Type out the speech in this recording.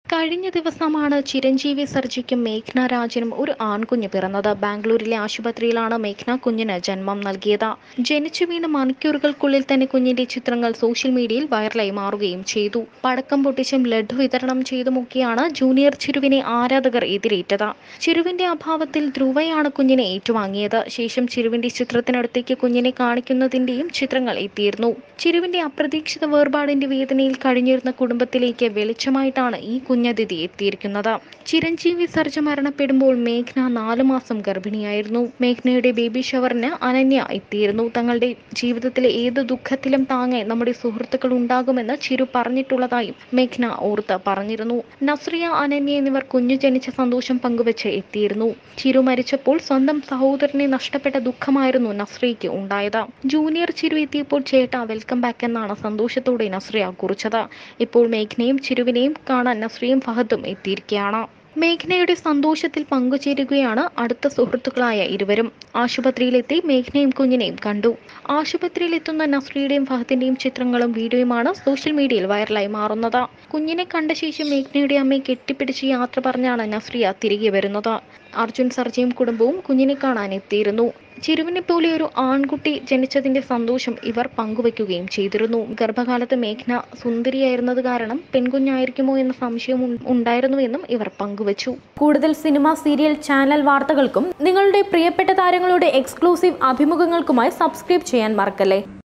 കഴിഞ്ഞ ദിവസമാണ് ചിരഞ്ജീവി സർജിക്കും മേഘ്ന രാജനും ഒരു ആൺകുഞ്ഞ് പിറന്നത് ബാംഗ്ലൂരിലെ ആശുപത്രിയിലാണ് മേഘ്ന കുഞ്ഞിന് ജന്മം നൽകിയത് ജനിച്ചു വീണ മണിക്കൂറുകൾക്കുള്ളിൽ തന്നെ കുഞ്ഞിന്റെ ചിത്രങ്ങൾ സോഷ്യൽ മീഡിയയിൽ വൈറലായി മാറുകയും ചെയ്തു പടക്കം പൊട്ടിച്ചും ലഡു വിതരണം ചെയ്തുമൊക്കെയാണ് ജൂനിയർ ചിരുവിനെ ആരാധകർ എതിരേറ്റത് ചിരുവിന്റെ അഭാവത്തിൽ ധ്രുവയാണ് കുഞ്ഞിനെ ഏറ്റുവാങ്ങിയത് ശേഷം ചിരുവിന്റെ ചിത്രത്തിനടുത്തേക്ക് കുഞ്ഞിനെ കാണിക്കുന്നതിന്റെയും ചിത്രങ്ങൾ എത്തിയിരുന്നു ചിരുവിന്റെ അപ്രതീക്ഷിത വേർപാടിന്റെ വേദനയിൽ കഴിഞ്ഞിരുന്ന കുടുംബത്തിലേക്ക് വെളിച്ചമായിട്ടാണ് ഈ കുഞ്ഞതിഥി എത്തിയിരിക്കുന്നത് ചിരഞ്ജീവി സർജ മരണപ്പെടുമ്പോൾ മേഘ്ന നാലു മാസം ഗർഭിണിയായിരുന്നു മേഘ്നയുടെ ബേബി ഷവറിന് അനന്യ എത്തിയിരുന്നു തങ്ങളുടെ ജീവിതത്തിലെ ഏത് ദുഃഖത്തിലും താങ്ങാൻ നമ്മുടെ സുഹൃത്തുക്കൾ ഉണ്ടാകുമെന്ന് ചിരു പറഞ്ഞിട്ടുള്ളതായും മേഘ്ന ഓർത്ത് പറഞ്ഞിരുന്നു നസ്രിയ അനന്യ എന്നിവർ കുഞ്ഞു ജനിച്ച സന്തോഷം പങ്കുവച്ച് എത്തിയിരുന്നു ചിരു മരിച്ചപ്പോൾ സ്വന്തം സഹോദരനെ നഷ്ടപ്പെട്ട ദുഃഖമായിരുന്നു നസ്രിയയ്ക്ക് ഉണ്ടായത് ജൂനിയർ ചിരു എത്തിയപ്പോൾ ചേട്ടാ വെൽക്കം ബാക്ക് എന്നാണ് സന്തോഷത്തോടെ നസ്രിയ കുറിച്ചത് ഇപ്പോൾ മേഘ്നയും ചിരുവിനെയും കാണാൻ നസ്രിയും ഫഹദും എത്തിയിരിക്കുകയാണ് മേഘ്നയുടെ സന്തോഷത്തിൽ പങ്കുചേരുകയാണ് അടുത്ത സുഹൃത്തുക്കളായ ഇരുവരും ആശുപത്രിയിലെത്തി മേഘ്നയും കുഞ്ഞിനെയും കണ്ടു ആശുപത്രിയിലെത്തുന്ന നസ്രിയുടെയും ഫഹദിന്റെയും ചിത്രങ്ങളും വീഡിയോയുമാണ് സോഷ്യൽ മീഡിയയിൽ വൈറലായി മാറുന്നത് കുഞ്ഞിനെ കണ്ട ശേഷം മേഘ്നയുടെ അമ്മയെ കെട്ടിപ്പിടിച്ച് യാത്ര പറഞ്ഞാണ് നസ്രിയ തിരികെ വരുന്നത് അർജുൻ സർജയും കുടുംബവും കുഞ്ഞിനെ കാണാൻ എത്തിയിരുന്നു ചിരുവിനെ പോലെ ഒരു ആൺകുട്ടി ജനിച്ചതിന്റെ സന്തോഷം ഇവർ പങ്കുവയ്ക്കുകയും ചെയ്തിരുന്നു ഗർഭകാലത്ത് മേഘ്ന സുന്ദരിയായിരുന്നത് കാരണം പെൺകുഞ്ഞായിരിക്കുമോ എന്ന സംശയം ഉൺ- ഉണ്ടായിരുന്നുവെന്നും ഇവർ പങ്കുവച്ചു കൂടുതൽ സിനിമ സീരിയൽ ചാനൽ വാർത്തകൾക്കും നിങ്ങളുടെ പ്രിയപ്പെട്ട താരങ്ങളുടെ എക്സ്ക്ലൂസീവ് അഭിമുഖങ്ങൾക്കുമായി സബ്സ്ക്രൈബ് ചെയ്യാൻ മറക്കല്ലേ